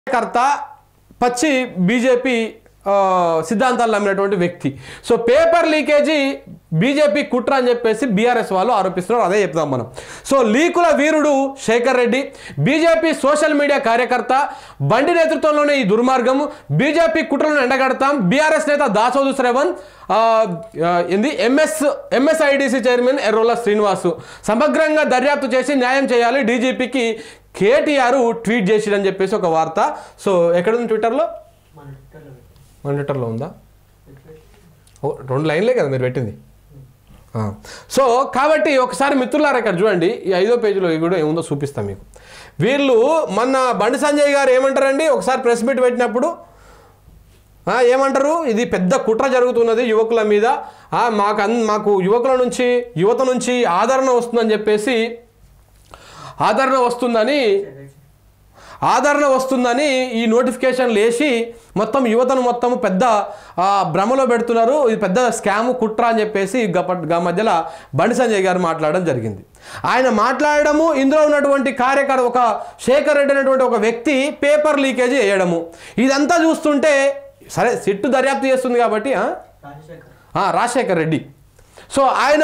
కర్త పచ్చి బీజేపీ ఆ, సిద్ధాంతాలు నమ్మినటువంటి వ్యక్తి సో పేపర్ లీకేజీ బీజేపీ కుట్ర అని చెప్పేసి బీఆర్ఎస్ వాళ్ళు ఆరోపిస్తున్నారు అదే చెప్తాం మనం సో లీకుల వీరుడు Shekhar Reddy BJP social media కార్యకర్త బండి నేతృత్వంలోనే ఈ దుర్మార్గం బీజేపీ కుట్రలను ఎండగడతాం బీఆర్ఎస్ నేత దాసోదు శ్రవణ్ ఆ, ఆ, ఏంది MS MSIDC chairman Errola Srinivas సమగ్రంగా దర్యాప్తు చేసి న్యాయం చేయాలి డీజీపీకి కేటీఆర్ ట్వీట్ చేసిరని చెప్పేసి ఒక వార్త సో ఎక్కడుంది ట్విట్టర్లో మన ట్విట్టర్లో పెట్టు. మన ట్విట్టర్లో ఉందా పెట్టు. ఓ, రెండు లైన్లే కదా మీరు పెట్టింది ఆ. సో కాబట్టి ఒకసారి మిత్రులారా ఇక్కడ చూడండి ఈ ఐదో పేజీలో ఇవి కూడా ఏముందో చూపిస్తాం మీకు వీళ్ళు మొన్న బండి సంజయ్ గారు ఏమంటారండి ఒకసారి ప్రెస్ మీట్ పెట్టినప్పుడు ఆ, ఏమంటారు ఇది పెద్ద కుట్ర జరుగుతున్నది యువకుల మీద ఆ, మాకు అన్ మాకు యువకుల నుంచి యువత నుంచి ఆదరణ వస్తుందని చెప్పేసి ఆదరణ వస్తుందని ఆదరణ వస్తుందని ఈ నోటిఫికేషన్లు వేసి మొత్తం యువతను మొత్తం పెద్ద ఆ, భ్రమలో పెడుతున్నారు ఇది పెద్ద స్కామ్ కుట్ర అని చెప్పేసి గప గా మధ్యలో బండి సంజయ్ గారు మాట్లాడడం జరిగింది ఆయన మాట్లాడడము ఇందులో ఉన్నటువంటి కార్యకర్త ఒక శేఖర్ రెడ్డి అనేటువంటి ఒక వ్యక్తి పేపర్ లీకేజ్ చేయడము ఇదంతా చూస్తుంటే సరే సిట్టు దర్యాప్తు చేస్తుంది కాబట్టి ఆ? రాజశేఖర్ ఆ, రాజశేఖర్ రెడ్డి సో ఆయన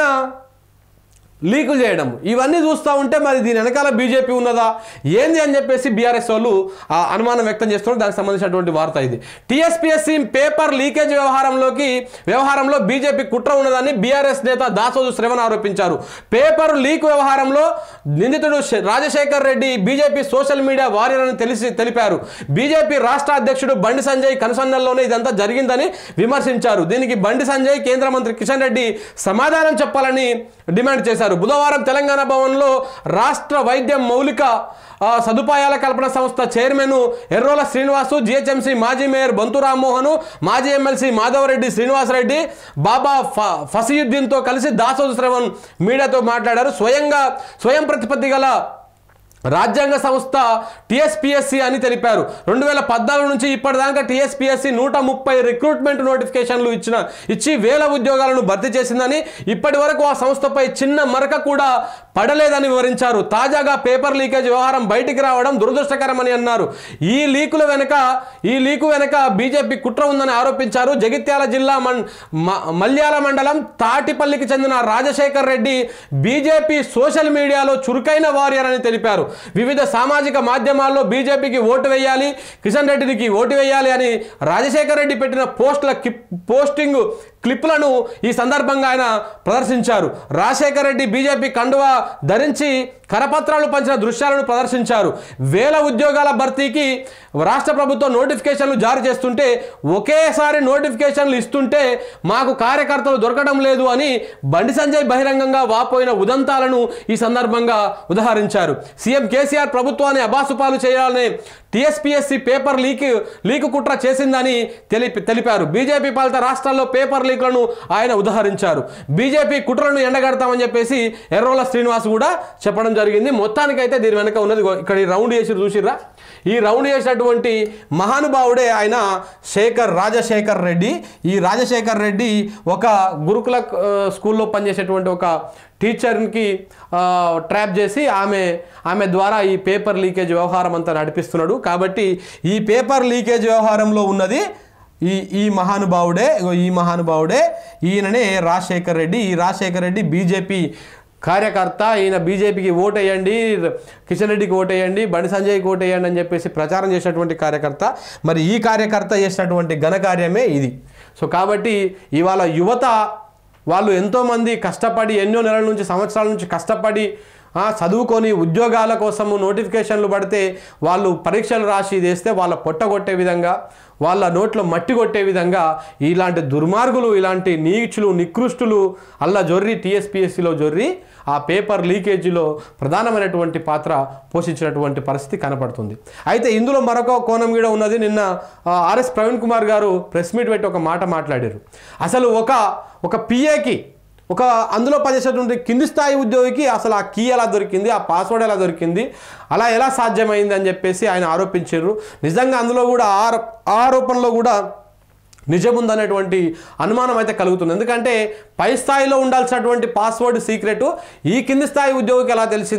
లీకులు చేయడం ఇవన్నీ చూస్తూ ఉంటే మరి దీని వెనకాల బీజేపీ ఉన్నదా ఏంది అని చెప్పేసి బీఆర్ఎస్ వాళ్ళు ఆ అనుమానం వ్యక్తం చేస్తున్నారు దానికి సంబంధించినటువంటి వార్త ఇది టీఎస్పీఎస్సీ పేపర్ లీకేజ్ వ్యవహారంలోకి వ్యవహారంలో బీజేపీ కుట్ర ఉన్నదని బీఆర్ఎస్ నేత దాసోజు శ్రవణ్ ఆరోపించారు పేపర్ లీక్ వ్యవహారంలో నిందితుడు శ- Rajasekhar Reddy BJP social media warrior అని తెలిసి తెలిపారు బీజేపీ రాష్ట్ర అధ్యక్షుడు బండి సంజయ్ కనుసన్నల్లోనే ఇదంతా జరిగిందని విమర్శించారు దీనికి బండి సంజయ్ కేంద్ర మంత్రి కిషన్ రెడ్డి సమాధానం చెప్పాలని డిమాండ్ చేశారు బుధవారం తెలంగాణ భవన్లో రాష్ట్ర వైద్యం మౌలిక ఆ, సదుపాయాల కల్పన సంస్థ చైర్మన్ ఎర్రోల శ్రీనివాసు జిహెచ్ఎంసీ మాజీ మేయర్ బంతు రామ్మోహన్ మాజీ ఎమ్మెల్సీ మాధవరెడ్డి శ్రీనివాసరెడ్డి బాబా ఫ ఫసీయుద్దీన్తో కలిసి దాసోజు శ్రవణ్ మీడియాతో మాట్లాడారు స్వయంగా స్వయం ప్రతిపత్తి గల రాజ్యాంగ సంస్థ టిఎస్పిఎస్సి అని తెలిపారు రెండు వేల పద్నాలుగు నుంచి ఇప్పటిదాకా టిఎస్పిఎస్సి నూట ముప్పై రిక్రూట్మెంట్ నోటిఫికేషన్లు ఇచ్చిన ఇచ్చి వేల ఉద్యోగాలను భర్తీ చేసిందని ఇప్పటి వరకు ఆ సంస్థపై చిన్న మరక కూడా పడలేదని వివరించారు తాజాగా పేపర్ లీకేజ్ వ్యవహారం బయటికి రావడం దురదృష్టకరమని అన్నారు ఈ లీకుల వెనుక ఈ లీకు వెనుక బీజేపీ కుట్ర ఉందని ఆరోపించారు జగిత్యాల జిల్లా మన్ మ- మల్యాల మండలం తాటిపల్లికి చెందిన రాజశేఖర్ రెడ్డి బీజేపీ సోషల్ మీడియాలో చురుకైన వారియర్ అని తెలిపారు వివిధ సామాజిక మాధ్యమాల్లో బీజేపీకి ఓటు వేయాలి కిషన్ రెడ్డికి ఓటు వేయాలి అని రాజశేఖర్ రెడ్డి పెట్టిన పోస్టుల కిప్ పోస్టింగ్ క్లిప్లను ఈ సందర్భంగా ఆయన ప్రదర్శించారు రాజశేఖర్ రెడ్డి బీజేపీ కండువా ధరించి కరపత్రాలు పంచిన దృశ్యాలను ప్రదర్శించారు వేల ఉద్యోగాల భర్తీకి రాష్ట్ర ప్రభుత్వం నోటిఫికేషన్లు జారీ చేస్తుంటే ఒకేసారి నోటిఫికేషన్లు ఇస్తుంటే మాకు కార్యకర్తలు దొరకడం లేదు అని బండి సంజయ్ బహిరంగంగా వాపోయిన ఉదంతాలను ఈ సందర్భంగా ఉదహరించారు సీఎం కేసీఆర్ ప్రభుత్వాన్ని అబాసుపాలు చేయాలనే టీఎస్పీఎస్సీ పేపర్ లీక్ లీకు కుట్ర చేసిందని తెలిపి తెలిపారు బీజేపీ పాలిత రాష్ట్రాల్లో పేపర్ లీక్లను ఆయన ఉదహరించారు బీజేపీ కుట్రలను ఎండగడతామని చెప్పేసి ఎర్రోల శ్రీనివాస్ కూడా చెప్పడం జరిగింది మొత్తానికైతే దీని వెనక ఉన్నది ఇగో ఇక్కడ ఈ రౌండ్ చేసి చూసిర్రా ఈ రౌండ్ చేసినటువంటి మహానుభావుడే ఆయన శేఖర్ రాజశేఖర్ రెడ్డి ఈ రాజశేఖర్ రెడ్డి ఒక గురుకుల ఆ, స్కూల్లో పనిచేసేటువంటి ఒక టీచర్కి ఆ, ట్రాప్ చేసి ఆమె ఆమె ద్వారా ఈ పేపర్ లీకేజ్ వ్యవహారం అంతా నడిపిస్తున్నాడు కాబట్టి ఈ పేపర్ లీకేజ్ వ్యవహారంలో ఉన్నది ఈ ఈ మహానుభావుడే ఇగో ఈ మహానుభావుడే ఈయననే రాజశేఖర్ రెడ్డి ఈ రాజశేఖర్ రెడ్డి బీజేపీ కార్యకర్త ఈయన బీజేపీకి ఓటేయండి కిషన్ రెడ్డికి ఓటేయండి బండి సంజయ్కి ఓటేయండి అని చెప్పేసి ప్రచారం చేసినటువంటి కార్యకర్త మరి ఈ కార్యకర్త చేసినటువంటి ఘనకార్యమే ఇది సో కాబట్టి ఇవాళ యువత వాళ్ళు ఎంతోమంది కష్టపడి ఎన్నో నెలల నుంచి సంవత్సరాల నుంచి కష్టపడి ఆ, చదువుకొని ఉద్యోగాల కోసము నోటిఫికేషన్లు పడితే వాళ్ళు పరీక్షలు రాసి చేస్తే వాళ్ళ పొట్టగొట్టే విధంగా వాళ్ళ నోట్లో మట్టి కొట్టే విధంగా ఇలాంటి దుర్మార్గులు ఇలాంటి నీచులు నికృష్టులు అల్లా జొర్రి టీఎస్పీఎస్సీలో జొర్రి ఆ పేపర్ లీకేజీలో ప్రధానమైనటువంటి పాత్ర పోషించినటువంటి పరిస్థితి కనపడుతుంది అయితే ఇందులో మరొక కోణం కూడా ఉన్నది నిన్న ఆ, ఆర్ఎస్ ప్రవీణ్ కుమార్ గారు ప్రెస్ మీట్ పెట్టి ఒక మాట మాట్లాడారు అసలు ఒక ఒక పిఏకి ఒక అందులో పనిచేసేటువంటి కింది స్థాయి ఉద్యోగికి అసలు ఆ కీ ఎలా దొరికింది ఆ పాస్వర్డ్ ఎలా దొరికింది అలా ఎలా సాధ్యమైంది అని చెప్పేసి ఆయన ఆరోపించారు నిజంగా అందులో కూడా ఆరో ఆరోపణలో కూడా నిజముందనేటువంటి అనుమానం అయితే కలుగుతుంది ఎందుకంటే పై స్థాయిలో ఉండాల్సినటువంటి పాస్వర్డ్ సీక్రెట్ ఈ కింది స్థాయి ఉద్యోగికి ఎలా తెలిసింది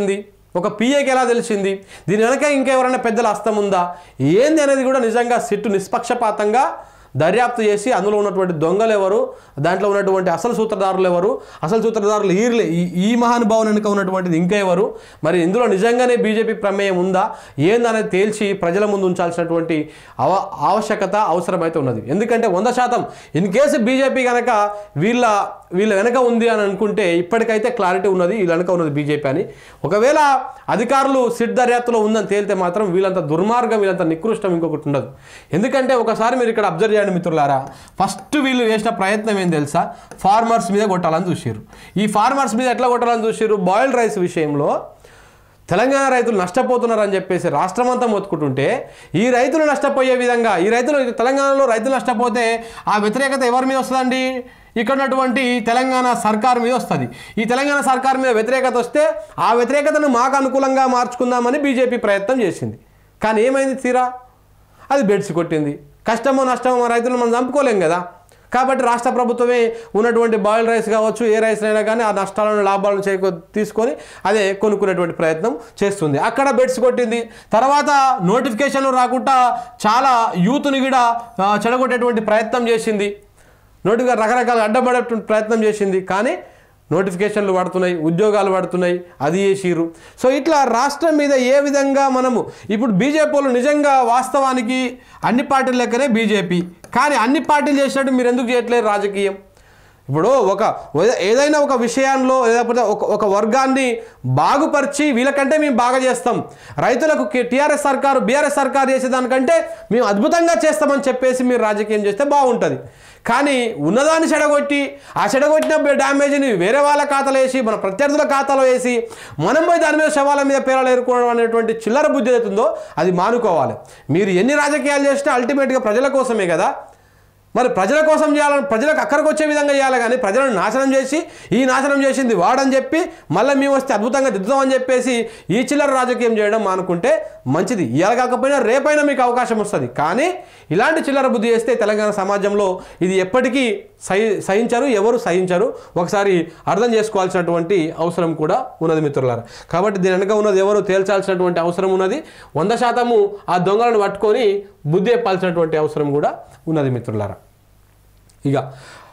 ఒక పిఏకి ఎలా తెలిసింది దీని వెనక ఇంకెవరైనా పెద్దల హస్తం ఉందా ఏంది అనేది కూడా నిజంగా సిట్టు నిష్పక్షపాతంగా దర్యాప్తు చేసి అందులో ఉన్నటువంటి దొంగలు ఎవరు దాంట్లో ఉన్నటువంటి అసలు సూత్రధారులు ఎవరు అసలు సూత్రధారులు ఈర్లే ఈ ఈ మహానుభావుని వెనుక ఉన్నటువంటిది ఇంకా ఎవరు మరి ఇందులో నిజంగానే బీజేపీ ప్రమేయం ఉందా ఏందనేది తేల్చి ప్రజల ముందు ఉంచాల్సినటువంటి అవ ఆవశ్యకత అవసరమైతే ఉన్నది ఎందుకంటే వంద శాతం ఇన్ కేసు బీజేపీ కనుక వీళ్ళ వీళ్ళ వెనక ఉంది అని అనుకుంటే ఇప్పటికైతే క్లారిటీ ఉన్నది వీళ్ళ వెనక ఉన్నది బీజేపీ అని ఒకవేళ అధికారులు సిట్ దర్యాప్తులో ఉందని తేలితే మాత్రం వీళ్ళంత దుర్మార్గం వీళ్ళంత నికృష్టం ఇంకొకటి ఉండదు ఎందుకంటే ఒకసారి మీరు ఇక్కడ అబ్జర్వ్ చేయండి మిత్రులారా ఫస్ట్ వీళ్ళు చేసిన ప్రయత్నం ఏం తెలుసా ఫార్మర్స్ మీద కొట్టాలని చూసారు ఈ ఫార్మర్స్ మీద ఎట్లా కొట్టాలని చూసారు బాయిల్డ్ రైస్ విషయంలో తెలంగాణ రైతులు నష్టపోతున్నారని చెప్పేసి రాష్ట్రం అంతా మొత్తుకుంటుంటే ఈ రైతులు నష్టపోయే విధంగా ఈ రైతులు తెలంగాణలో రైతులు నష్టపోతే ఆ వ్యతిరేకత ఎవరి మీద వస్తుందండి ఇక్కడ ఉన్నటువంటి తెలంగాణ సర్కార్ మీద వస్తుంది ఈ తెలంగాణ సర్కార్ మీద వ్యతిరేకత వస్తే ఆ వ్యతిరేకతను మాకు అనుకూలంగా మార్చుకుందామని బీజేపీ ప్రయత్నం చేసింది కానీ ఏమైంది తీరా అది బెడ్స్ కొట్టింది కష్టమో నష్టమో రైతులను మనం చంపుకోలేం కదా కాబట్టి రాష్ట్ర ప్రభుత్వమే ఉన్నటువంటి బాయిల్ రైస్ కావచ్చు ఏ రైస్ అయినా కానీ ఆ నష్టాలను లాభాలను చేకూ తీసుకొని అదే కొనుక్కునేటువంటి ప్రయత్నం చేస్తుంది అక్కడ బెడ్స్ కొట్టింది తర్వాత నోటిఫికేషన్లు రాకుండా చాలా యూత్ని కూడా ఆ, చెడగొట్టేటువంటి ప్రయత్నం చేసింది నోటిగా రకరకాల అడ్డపడేటువంటి ప్రయత్నం చేసింది కానీ నోటిఫికేషన్లు పడుతున్నాయి ఉద్యోగాలు పడుతున్నాయి అది చేసిర్రు సో ఇట్లా రాష్ట్రం మీద ఏ విధంగా మనము ఇప్పుడు బీజేపీ వాళ్ళు నిజంగా వాస్తవానికి అన్ని పార్టీల లెక్కనే బీజేపీ కానీ అన్ని పార్టీలు చేసినట్టు మీరు ఎందుకు చేయట్లేదు రాజకీయం ఇప్పుడు ఒక ఏదైనా ఒక విషయంలో లేకపోతే ఒక ఒక వర్గాన్ని బాగుపరిచి వీళ్ళకంటే మేము బాగా చేస్తాం రైతులకు టీఆర్ఎస్ సర్కారు బీఆర్ఎస్ సర్కారు చేసేదానికంటే మేము అద్భుతంగా చేస్తామని చెప్పేసి మీరు రాజకీయం చేస్తే బాగుంటుంది కానీ ఉన్నదాన్ని చెడగొట్టి ఆ చెడగొట్టిన డ్యామేజ్ని వేరే వాళ్ళ ఖాతాలో వేసి మన ప్రత్యర్థుల ఖాతాలో వేసి మనం పోయి దాని మీద శవాల మీద పేరాలు ఎరుకోవడం అనేటువంటి చిల్లర బుద్ధి అవుతుందో అది మానుకోవాలి మీరు ఎన్ని రాజకీయాలు చేసినా అల్టిమేట్గా ప్రజల కోసమే కదా మరి ప్రజల కోసం చేయాలని ప్రజలకు అక్కడికి వచ్చే విధంగా చేయాలి కానీ ప్రజలను నాశనం చేసి ఈ నాశనం చేసింది వాడని చెప్పి మళ్ళీ మేము వస్తే అద్భుతంగా దిద్దుతామని చెప్పేసి ఈ చిల్లర రాజకీయం చేయడం మానుకుంటే మంచిది ఇవాళ కాకపోయినా రేపైనా మీకు అవకాశం వస్తుంది కానీ ఇలాంటి చిల్లర బుద్ధి చేస్తే తెలంగాణ సమాజంలో ఇది ఎప్పటికీ సహి సహించరు ఎవరు సహించరు ఒకసారి అర్థం చేసుకోవాల్సినటువంటి అవసరం కూడా ఉన్నది మిత్రులారా కాబట్టి దీని వెనక ఉన్నది ఎవరు తేల్చాల్సినటువంటి అవసరం ఉన్నది వంద శాతము ఆ దొంగలను పట్టుకొని బుద్ధి చెప్పాల్సినటువంటి అవసరం కూడా ఉన్నది మిత్రులారా ఇక